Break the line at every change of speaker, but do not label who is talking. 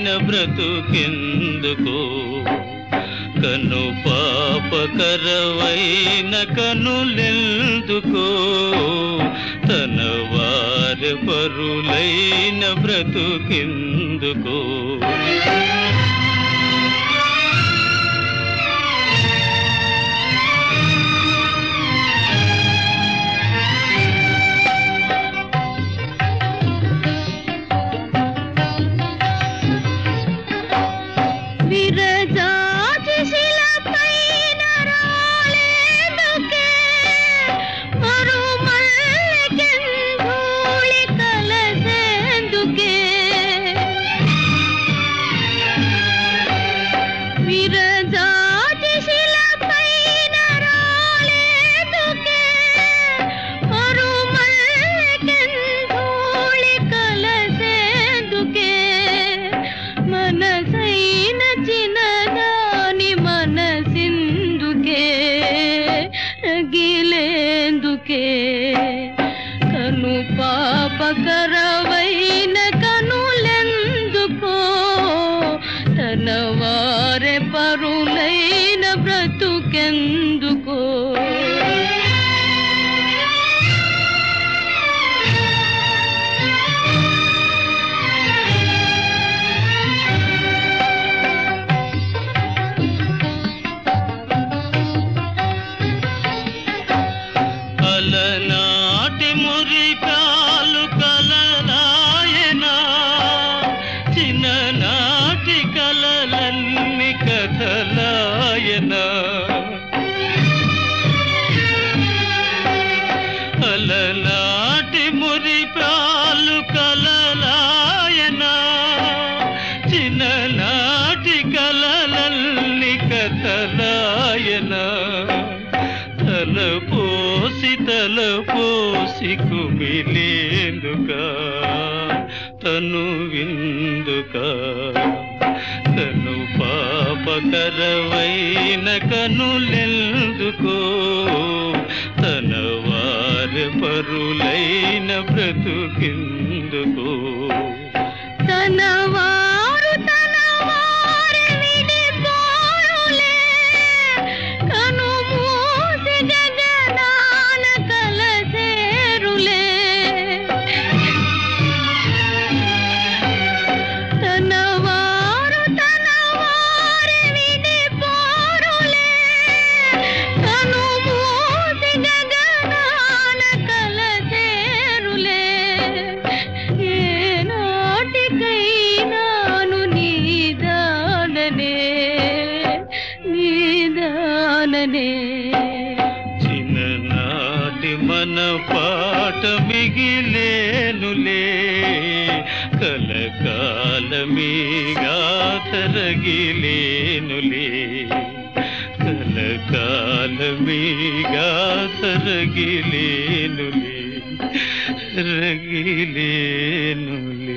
బ్రతుకెందుకో కను పాపకరవైన కనులెందుకో తన వారి పరులైన బ్రతుకెందుకో
విరజాజి శిలపైన రాలేందుకే మరుమల్లెకెంధూళి కలసేందుకే విరజాజి శిలపైన రాలేందుకే మరుమల్లెకెంధూళి కలసేందుకే మనసైన చిన్నదాని మనసిందుకే రగిలేందుకే కను పాపకరవైన కనులెందుకో తన వారె పరులైన బ్రతుకెందుకో
అలనాటి మురికాలు కలలాయనా చిన్ననాటి కలలన్ని కథలాయనా అలనాటి మురిపాలు కలలాయనా చిన్ననాటి కలలల్ని కథలాయనా తలపోసి తలపోసి కుమిలేందుక తను విందుక కను పాపకరవైన కనులెందుకో తన వారి పరులైన బ్రతుకెందుకో
తన వారు తన వారి విడిపోరులే కను మూసి గగనాన కలసేరులే తన వారు తన వారి విడిపోరులే కను మూసి గగనాన కలసేరులే ఏనాటికైనాను నీదాననే నీదాననే
చిన్ననాటి మన పాట మిగిలేనులే కలకాలమీగా తరగిలేనులే కలకాలమీగా తరగిలేనులే రగిలేనులే